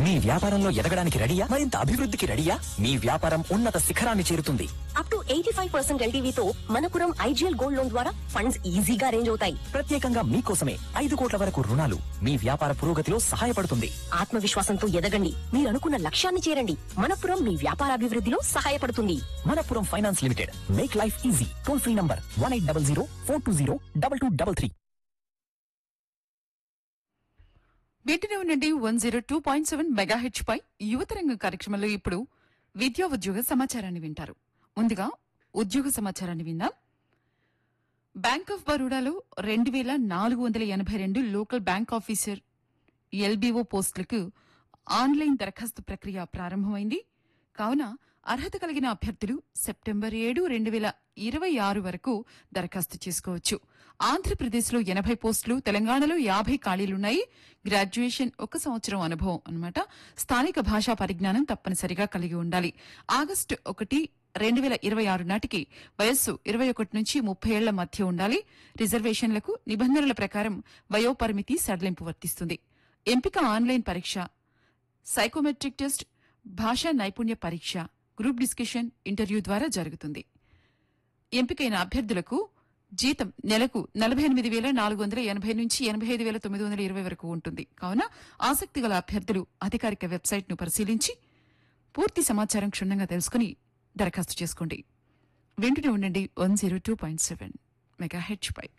మీ వ్యాపారంలో ఎదగడానికి రెడీయా మరింత అభివృద్ధికి రెడీయా మీ వ్యాపారం ఉన్నత శిఖరాన్ని చేరుతుంది up to eighty five percent ఎల్టీవీతో మనపురం ఐజీఎల్ గోల్డ్ లోన్ ద్వారా ఫండ్స్ ఈజీగా అరేంజ్ అవుతాయి ప్రత్యేకంగా మీకోసమే ఐదు కోట్ల వరకు రుణాలు మీ వ్యాపార పురోగతిలో సహాయపడుతుంది ఆత్మవిశ్వాసంతో ఎదగండి మీరు అనుకున్న లక్ష్యాన్ని చేరండి మనపురం మీ వ్యాపారాభివృద్ధిలో సహాయపడుతుంది Manappuram finance limited make life easy toll free number one eight double zero four two zero double two double three వీటిలో నుండి one zero two point seven megahertz పై యువతరంగ కార్యక్రమంలో ఇప్పుడు విద్యా ఉద్యోగ సమాచారాన్ని వింటారు ముందుగా ఉద్యోగ సమాచారాన్ని విందాం బ్యాంక్ ఆఫ్ బరోడాలో రెండు వేల నాలుగు వందల ఎనభై రెండు లోకల్ బ్యాంక్ ఆఫీసర్ ఎల్బీఓ పోస్టులకు ఆన్లైన్ దరఖాస్తు ప్రక్రియ ప్రారంభమైంది కావున అర్హత కలిగిన అభ్యర్థులు సెప్టెంబర్ ఏడు రెండు వేల ఇరవై ఆరు వరకు దరఖాస్తు చేసుకోవచ్చు ఆంధ్రప్రదేశ్లో ఎనభై పోస్టులు తెలంగాణలో యాభై ఖాళీలున్నాయి గ్రాడ్యుయేషన్ ఒక సంవత్సరం అనుభవం అన్నమాట స్థానిక భాషా పరిజ్ఞానం తప్పనిసరిగా కలిగి ఉండాలి ఆగస్టు ఒకటి రెండు వేల ఇరవై ఆరు నాటికి వయస్సు ఇరవై ఒకటి నుంచి ముప్పై ఏళ్ల మధ్య ఉండాలి రిజర్వేషన్లకు నిబంధనల ప్రకారం వయోపరిమితి సడలింపు వర్తిస్తుంది ఎంపిక ఆన్లైన్ పరీక్ష సైకోమెట్రిక్ టెస్ట్ భాషా నైపుణ్య పరీక్ష గ్రూప్ డిస్కషన్ ఇంటర్వ్యూ ద్వారా జరుగుతుంది ఎంపికైన అభ్యర్థులకు జీతం నెలకు నలభై ఎనిమిది వేల నాలుగు వందల ఎనభై నుంచి ఎనభై ఐదు వేల తొమ్మిది వందల ఇరవై వరకు ఉంటుంది కావున ఆసక్తి గల అభ్యర్థులు అధికారిక వెబ్సైట్ను పరిశీలించి పూర్తి సమాచారం క్షుణ్ణంగా తెలుసుకుని దరఖాస్తు చేసుకోండి వింటూనే ఉండండి one zero two point seven megahertz పై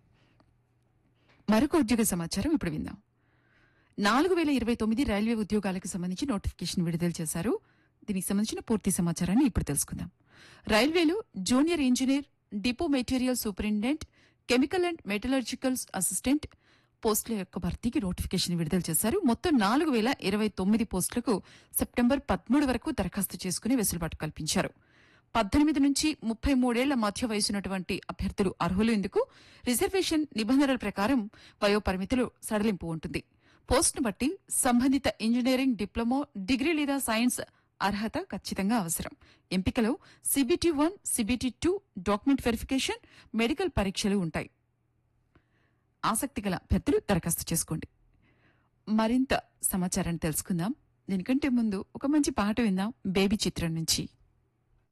మరొక ఉద్యోగ సమాచారం ఇప్పుడు విందాం నాలుగు వేల ఇరవై తొమ్మిది రైల్వే ఉద్యోగాలకు సంబంధించి నోటిఫికేషన్ విడుదల చేశారు దీనికి సంబంధించిన పూర్తి సమాచారాన్ని ఇప్పుడు తెలుసుకుందాం రైల్వేలో junior engineer depot material superintendent chemical and metallurgical assistant పోస్టుల యొక్క భర్తీకి నోటిఫికేషన్ విడుదల చేశారు మొత్తం నాలుగు వేల ఇరవై తొమ్మిది పోస్టులకు సెప్టెంబర్ పదమూడు వరకు దరఖాస్తు చేసుకుని వెసులుబాటు కల్పించారు పద్దెనిమిది నుంచి ముప్పై మూడేళ్ల మధ్య వయసున్నటువంటి అభ్యర్థులు అర్హులు ఇందుకు రిజర్వేషన్ నిబంధనల ప్రకారం వయోపరిమితులు సడలింపు ఉంటుంది పోస్టును బట్టి సంబంధిత ఇంజనీరింగ్ డిప్లొమా డిగ్రీ లేదా సైన్స్ అర్హత ఖచ్చితంగా అవసరం ఎంపికలో CBT one CBT two document verification medical పరీక్షలు ఉంటాయి ఆసక్తి గల అభ్యర్థులు దరఖాస్తు చేసుకోండి మరింత సమాచారాన్ని తెలుసుకుందాం దీనికంటే ముందు ఒక మంచి పాట విందాం బేబీ చిత్రం నుంచి